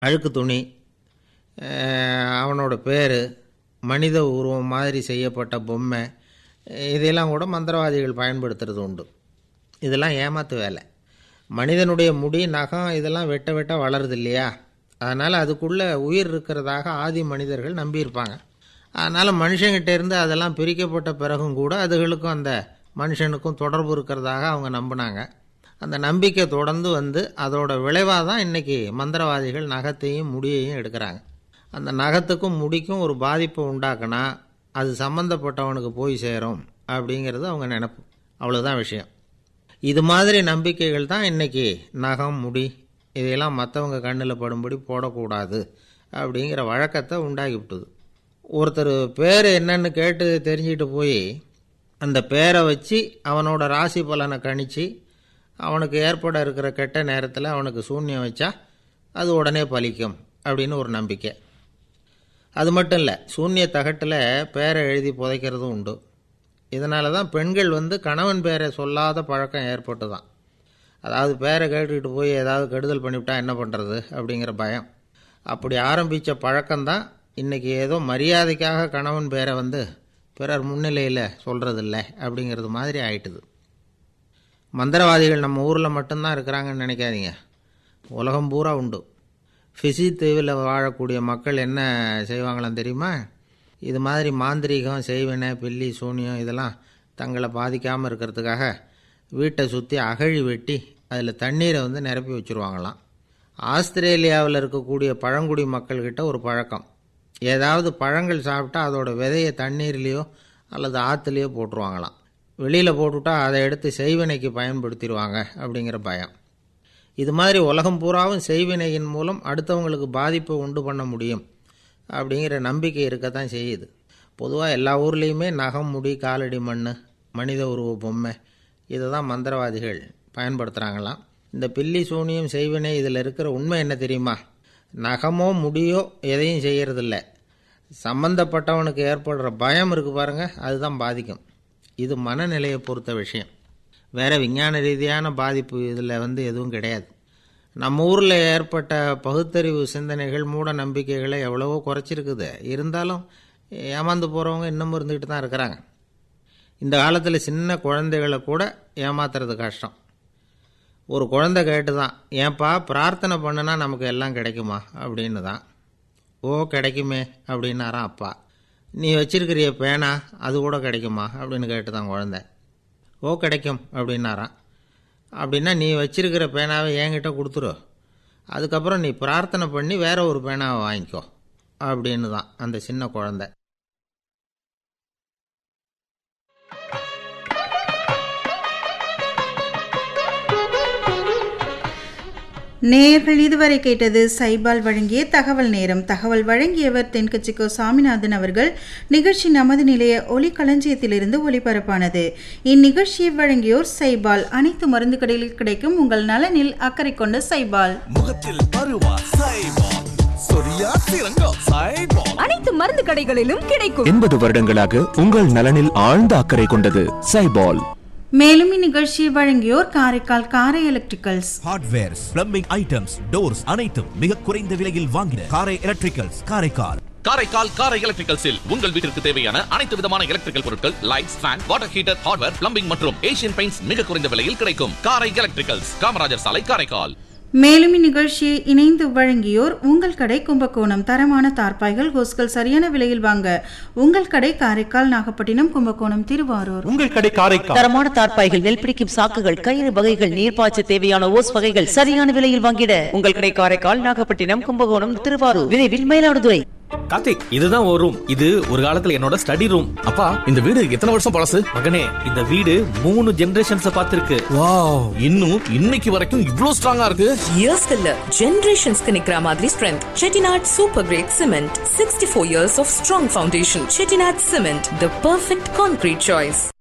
அழுக்கு துணி அஹ், அவனோட பேர் மனித உருவம் மாதிரி செய்யப்பட்ட பொம்மை இதையெல்லாம் கூட மந்திரவாதிகள் பயன்படுத்துறது உண்டு இதெல்லாம் ஏமாத்து வேலை மனிதனுடைய முடி நகம் இதெல்லாம் வெட்ட வெட்ட வளருது இல்லையா அதனால் அதுக்குள்ளே உயிர் இருக்கிறதாக ஆதி மனிதர்கள் நம்பியிருப்பாங்க அதனால் மனுஷங்கிட்ட இருந்து அதெல்லாம் பிரிக்கப்பட்ட பிறகும் கூட அதுகளுக்கும் அந்த மனுஷனுக்கும் தொடர்பு இருக்கிறதாக அவங்க நம்பினாங்க அந்த நம்பிக்கை தொடர்ந்து வந்து அதோட விளைவாக தான் இன்றைக்கி மந்திரவாதிகள் நகத்தையும் முடியையும் எடுக்கிறாங்க அந்த நகத்துக்கும் முடிக்கும் ஒரு பாதிப்பை உண்டாக்குனா அது சம்மந்தப்பட்டவனுக்கு போய் சேரும் அப்படிங்கிறது அவங்க நினப்பு அவ்வளோதான் விஷயம் இது மாதிரி நம்பிக்கைகள் தான் இன்றைக்கி நகம் முடி இதையெல்லாம் மற்றவங்க கண்ணில் படும்படி போடக்கூடாது அப்படிங்கிற வழக்கத்தை உண்டாக்கி விட்டுது ஒருத்தர் பேர் என்னன்னு கேட்டு தெரிஞ்சுக்கிட்டு போய் அந்த பேரை வச்சு அவனோட ராசி பலனை கணிச்சு அவனுக்கு ஏற்பட இருக்கிற கெட்ட நேரத்தில் அவனுக்கு சூன்யம் வச்சா அது உடனே பலிக்கும் அப்படின்னு ஒரு நம்பிக்கை அது மட்டும் இல்லை சூன்ய தகட்டில் பேரை எழுதி புதைக்கிறதும் உண்டு இதனால தான் பெண்கள் வந்து கணவன் பேரை சொல்லாத பழக்கம் ஏற்பட்டு தான் அதாவது பேரை கேட்டுக்கிட்டு போய் ஏதாவது கெடுதல் பண்ணிவிட்டா என்ன பண்ணுறது அப்படிங்கிற பயம் அப்படி ஆரம்பித்த பழக்கம்தான் இன்றைக்கி ஏதோ மரியாதைக்காக கணவன் பேரை வந்து பிறர் முன்னிலையில் சொல்கிறதில்ல அப்படிங்கிறது மாதிரி ஆயிட்டுது மந்திரவாதிகள் நம்ம ஊரில் மட்டும்தான் இருக்கிறாங்கன்னு நினைக்காதீங்க உலகம் பூரா உண்டு ஃபிசி தீவில் வாழக்கூடிய மக்கள் என்ன செய்வாங்களாம் தெரியுமா இது மாதிரி மாந்திரீகம் செய்வினை பில்லி சூனியம் இதெல்லாம் தங்களை பாதிக்காமல் இருக்கிறதுக்காக வீட்டை சுற்றி அகழி வெட்டி அதில் தண்ணீரை வந்து நிரப்பி வச்சுருவாங்களாம் ஆஸ்திரேலியாவில் இருக்கக்கூடிய பழங்குடி மக்கள்கிட்ட ஒரு பழக்கம் ஏதாவது பழங்கள் சாப்பிட்டா அதோட விதையை தண்ணீர்லேயோ அல்லது ஆற்றுலையோ போட்டுருவாங்களாம் வெளியில் போட்டுவிட்டா அதை எடுத்து செய்வினைக்கு பயன்படுத்திடுவாங்க அப்படிங்கிற பயம் இது மாதிரி உலகம் பூராவும் செய்வினையின் மூலம் அடுத்தவங்களுக்கு பாதிப்பை உண்டு பண்ண முடியும் அப்படிங்கிற நம்பிக்கை இருக்கத்தான் செய்யுது பொதுவாக எல்லா ஊர்லேயுமே நகம் முடி காலடி மண் மனித உருவ பொம்மை இதை தான் மந்திரவாதிகள் பயன்படுத்துகிறாங்களாம் இந்த பில்லி சூனியம் செய்வினை இதில் இருக்கிற உண்மை என்ன தெரியுமா நகமோ முடியோ எதையும் செய்யறதில்ல சம்பந்தப்பட்டவனுக்கு ஏற்படுற பயம் இருக்குது பாருங்கள் அதுதான் பாதிக்கும் இது மனநிலையை பொறுத்த விஷயம் வேறு விஞ்ஞான ரீதியான பாதிப்பு இதில் வந்து எதுவும் கிடையாது நம்ம ஊரில் ஏற்பட்ட பகுத்தறிவு சிந்தனைகள் மூட நம்பிக்கைகளை எவ்வளவோ குறைச்சிருக்குது இருந்தாலும் ஏமாந்து போகிறவங்க இன்னமும் இருந்துக்கிட்டு தான் இருக்கிறாங்க இந்த காலத்தில் சின்ன குழந்தைகளை கூட ஏமாத்துறது கஷ்டம் ஒரு குழந்தை கேட்டு தான் ஏன்பா பிரார்த்தனை பண்ணுனா நமக்கு எல்லாம் கிடைக்குமா அப்படின்னு தான் ஓ கிடைக்குமே அப்படின்னாராம் அப்பா நீ வச்சிருக்கிறிய பேனா அது கூட கிடைக்குமா அப்படின்னு கேட்டு தான் குழந்தை ஓ கிடைக்கும் அப்படின்னாராம் அப்படின்னா நீ வச்சிருக்கிற பேனாவை என்கிட்ட கொடுத்துரு அதுக்கப்புறம் நீ பிரார்த்தனை பண்ணி வேற ஒரு பேனாவை வாங்கிக்கோ அப்படின்னு தான் அந்த சின்ன குழந்தை நேயர்கள் இதுவரை கேட்டது சைபால் வழங்கிய தகவல் நேரம் தகவல் வழங்கியவர் தென்கட்சிக்கோ சாமிநாதன் அவர்கள் நிகழ்ச்சி நமது நிலைய ஒலி களஞ்சியத்திலிருந்து ஒளிபரப்பானது இந்நிகழ்ச்சியை வழங்கியோர் சைபால் அனைத்து மருந்து கடையில் கிடைக்கும் உங்கள் நலனில் அக்கறை கொண்ட சைபால் முகத்தில் பருவா சைபால் சொரியா சிறங்கா சைபால் அனைத்து மருந்து கடைகளிலும் கிடைக்கும் எண்பது வருடங்களாக உங்கள் நலனில் ஆழ்ந்த அக்கறை கொண்டது சைபால் மேலும் இந்நிகழ்ச்சியை வழங்கியோர் Karaikal Karai electricals hardwares plumbing items doors அனைத்தும் மிக குறைந்த விலையில் வாங்கின காரை எலக்ட்ரிக்கல்ஸ் காரைக்கால் காரைக்கால் காரை எலக்ட்ரிக்கல்ஸில் உங்கள் வீட்டிற்கு தேவையான அனைத்து விதமான எலக்ட்ரிக்கல் பொருட்கள் lights fan water heater hardware plumbing மற்றும் ஏசியன் பெயிண்ட்ஸ் மிக குறைந்த விலையில் கிடைக்கும் காரை எலக்ட்ரிக்கல்ஸ் காமராஜர் சாலை காரைக்கால் மேலும் இந்நிகழ்ச்சியை இணைந்து வழங்கியோர் உங்கள் கடை கும்பகோணம் தரமான தார்பாய்கள் ஹோஸ்கள் சரியான விலையில் வாங்க உங்கள் கடை காரைக்கால் நாகப்பட்டினம் கும்பகோணம் திருவாரூர் உங்கள் கடை காரைக்கால் தரமான தார்ப்பாய்கள் நெல் பிடிக்கும் சாக்குகள் கயிறு வகைகள் நீர்ப்பாய்ச்ச தேவையான ஓஸ் வகைகள் சரியான விலையில் வாங்கிட உங்கள் கடை காரைக்கால் நாகப்பட்டினம் கும்பகோணம் திருவாரூர் விரைவில் மயிலாடுதுறை கார்த்திக் இதுதான் ஒரு ரூம் இது ஒரு காலத்துல என்னோட ஸ்டடி ரூம் அப்பா இந்த வீடு எத்தனை வருஷம் பழசு மகனே இந்த வீடு மூணு ஜெனரேஷன்ஸ் பார்த்திருக்கு வாவ் இன்னும் இன்னைக்கு வரைக்கும் இவ்ளோ ஸ்ட்ராங்கா இருக்கு இயர்ஸ்க்கு இல்ல ஜெனரேஷன்ஸ்க்கு நிக்கிற மாதிரி strength Chettinad super grade cement sixty four years of strong foundation Chettinad cement the perfect concrete choice